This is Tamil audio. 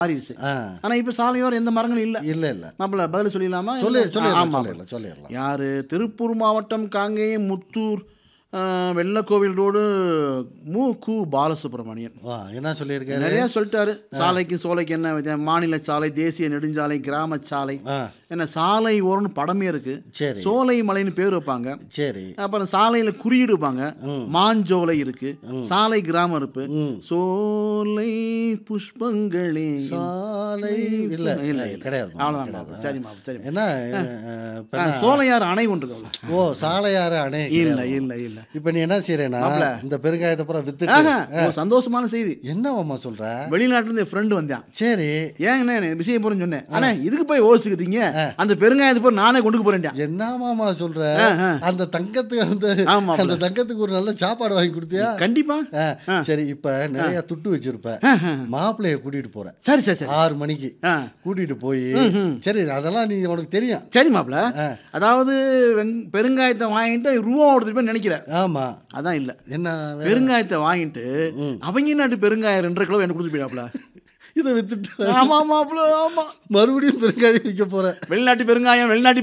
மாறிடுச்சு ஆ ஆனா இப்ப சாலையோரம் எந்த மரங்களும் இல்ல இல்ல இல்ல மாப்பிள்ள பதில் சொல்லிடலாமா சொல்லி இல்ல? சொல்லிடலாம் ஆமா. சொல்லிடலாம் சொல்லிடலாம் யாரு திருப்பூர் மாவட்டம் காங்கேயம் முத்தூர் ஆ, வெள்ளக்கோவில் ரோடு மு கு பாலசுப்ரமணியன் வா என்ன சொல்லியிருக்காரு நிறைய சொல்லிட்டாரு சாலைக்கு சோலைக்கு என்ன வித்தியா- மாநில சாலை தேசிய நெடுஞ்சாலை கிராம சாலை ஆ என்ன சாலை ஓரம்னு படமே இருக்கு சரி சோலை மலைன்னு பேர் வைப்பாங்க சரி அப்புறம் சாலையில குறியீடு வைப்பாங்க மாஞ்சோலை இருக்கு சாலை கிராமம் இருக்கு ம். சோலை புஷ்பங்களே சாலை இல்ல இல்ல, இல்ல இல்ல. கிடையாது அவ்வளவுதான் மாப்பிள்ள. சரி மாப்பிள்ள, சரி என்ன அஹ், இப்ப ஆ, என்ன? சோலையார் அணை ஒன்று இருக்கு ஓ சாலையாறு அணை இல்ல கிடையாது. இல்ல இல்ல இப்ப நீ என்ன செய்யறேன்னா இந்த பெருங்காயத்தை அப்புறம் வித்துட்டு ஆஹா, ஒரு சந்தோஷமான செய்தி என்னவாம்மா சொல்ற வெளிநாட்டுல இருந்து என் ஃப்ரெண்டு வந்தான் சரி ஏங்கண்ணே எனக்கு விஷயம் போறேன்னு சொன்னேன் ஆனா இதுக்கு போய் யோசிச்சுக்கிட்டீங்க அந்த பெருங்காயத்தை போய் நானே கொண்டு போறேன்டா என்னமாமா சொல்ற ஆ, ஆ. அந்த தங்கத்துக்கு அந்த ஆமா, அந்த தங்கத்துக்கு ஒரு நல்ல சாப்பாடு வாங்கி கொடுத்தியா கண்டிப்பா ஆ, சரி இப்ப நிறைய துட்டு வச்சிருப்ப மாப்பிள்ளைய கூட்டிட்டு போற சரி சரி சரி ஆறு மணிக்கு ஆ கூட்டிட்டு போய் சரி அதெல்லாம் நீ உனக்கு தெரியும் சரி மாப்பிள அதாவது வெங்- பெருங்காயத்தை வாங்கிட்டு ரூபா எடுத்துட்டு போய் நினைக்கிறேன் ஆமா அதான் இல்ல என்ன வே- பெருங்காயத்தை வாங்கிட்டு அவங்க நாட்டு பெருங்காயம் ரெண்டரை கிலோ எனக்கு கொடுத்து போயிடாப்ல இதை வித்துட்டு ஆமா மாப்பிள ஆமா மறுபடியும் பெருங்காயம் விற்க போற வெளிநாட்டு பெருங்காயம் வெளிநாட்டு